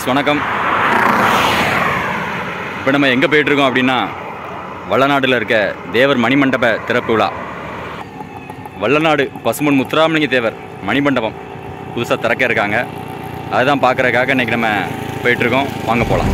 guys வணக்கம் இப்போ நம்ம எங்கே போயிட்டுருக்கோம் அப்படின்னா வள்ளநாட்டில் இருக்க தேவர் மணிமண்டப திறப்பு விழா வள்ளநாடு பசுமன் முத்துராமலிங்க தேவர் மணிமண்டபம் புதுசாக திறக்க இருக்காங்க அதுதான் பார்க்குறதுக்காக இன்றைக்கி நம்ம போயிட்டுருக்கோம் வாங்க போகலாம்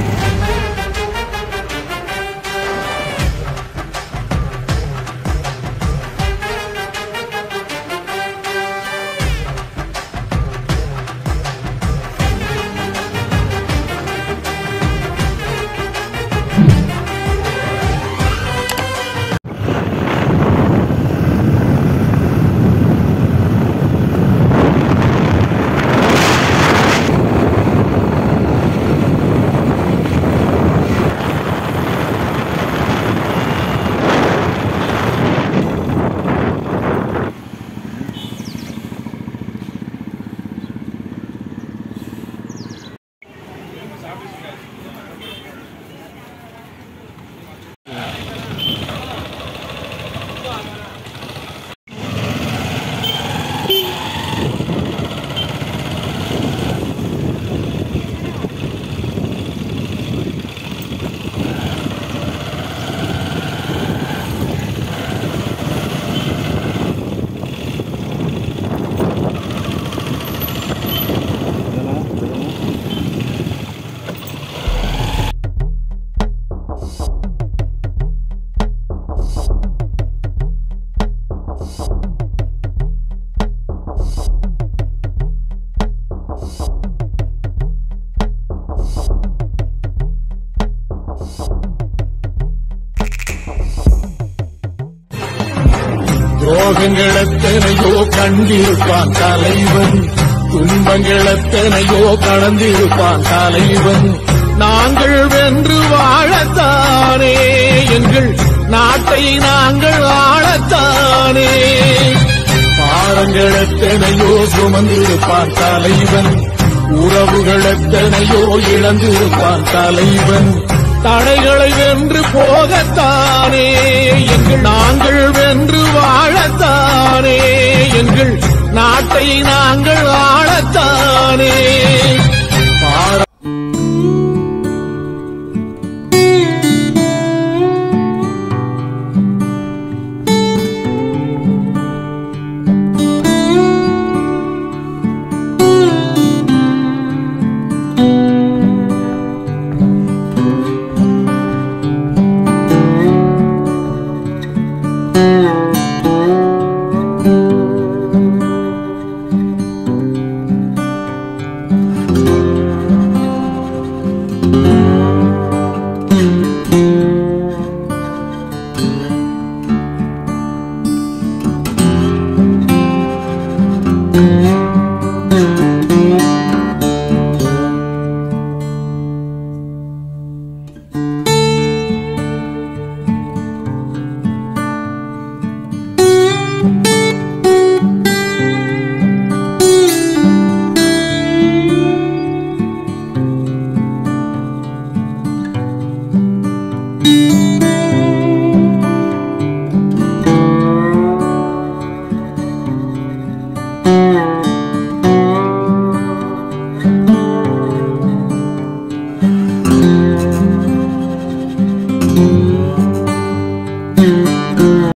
துரோகங்களெத்தனையோ கண்டிருப்பான் தலைவன் துன்பங்களெத்தனையோ கடந்திருப்பான் தலைவன் நாங்கள் வென்று வாழத்தானே எங்கள் நாட்டை நாங்கள் ஆளத்தானே பாரங்களெத்தனையோ சுமந்திருப்பான் தலைவன் உறவுகளெத்தனையோ இழந்திருப்பான் தலைவன் தடைகளை வென்று போகத்தானே எங்கள் நாங்கள் வென்று வாழத்தானே எங்கள் நாட்டை நாங்கள் ஆளத்தானே